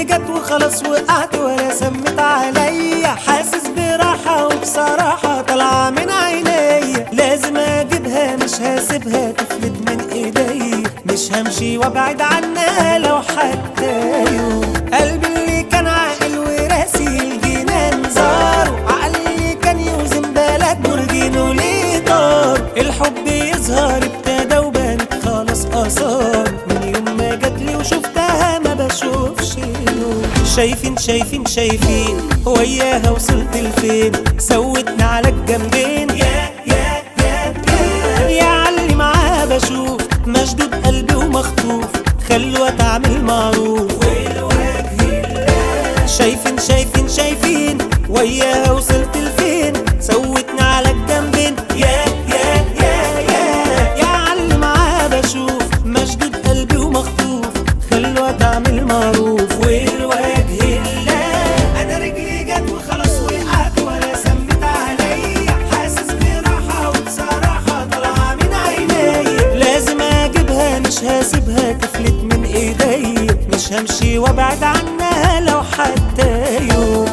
جت وخلاص وقعت ولا سمت عليا حاسس براحة وبصراحة طالعة من عينيا لازم اجيبها مش هسيبها تفلت من ايديا مش همشي وابعد عنها لو حتى يوم قلبي اللي كان عاقل وراسي الجنان زار عقلي اللي كان يوزن بلد برجينه ليه طار الحب يظهر ابتدى وبانت خلاص اثار من يوم ما جاتلي وشفتها ما بشوفش نور شايفين شايفين شايفين وياها وصلت لفين سوتنا على الجنبين يا يا يا يا يا علي معاها بشوف مشدود قلبي ومخطوف خلوة تعمل معروف والوجه الله شايفين شايفين شايفين وياها وصلت لفين سوتنا على الجنبين يا يا يا يا يا علي معاها بشوف مشدود قلبي ومخطوف خلوة تعمل معروف والوجه الله انا رجلي جت وخلاص وقعت ولا سمت عليا حاسس براحة وبصراحة طالعة من عينيا لازم اجيبها مش هسيبها تفلت من ايديا مش همشي وابعد عنها لو حتى يوم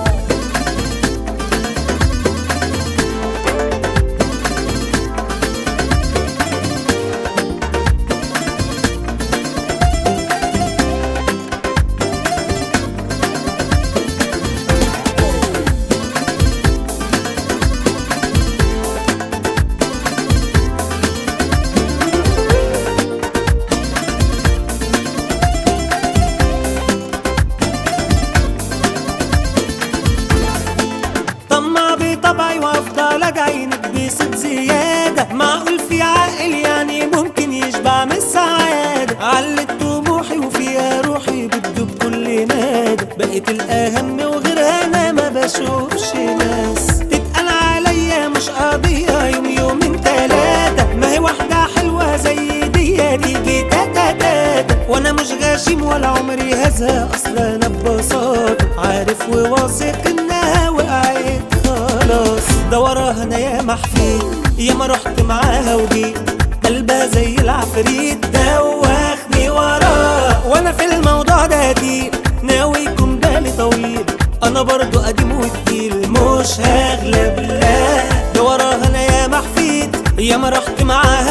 طمع بطبعي وافضل اجعينك بصوت زيادة معقول في عاقل يعني ممكن يشبع من السعادة علت طموحي وفيها روحي بتدوب كل مادة بقيت الاهم وغيرها انا ما بشوفش ناس تتقال عليا مش قضية يوم يومين تلاتة ما هي واحدة حلوة زي دي تيجي تاتا تاتا وانا مش غاشم ولا عمري هزهق اصلا انا ببساطة عارف وواثق انها وقعت خلاص ده وراها انا يا محفيد يا ما رحت معاها وجيت قلبها زي العفريت دوخني وراه وانا في الموضوع ده تقيل ناوي يكون بالي طويل انا برضو قديم وتقيل مش هغلب لا ده وراها انا يا محفيد يا ما رحت معاها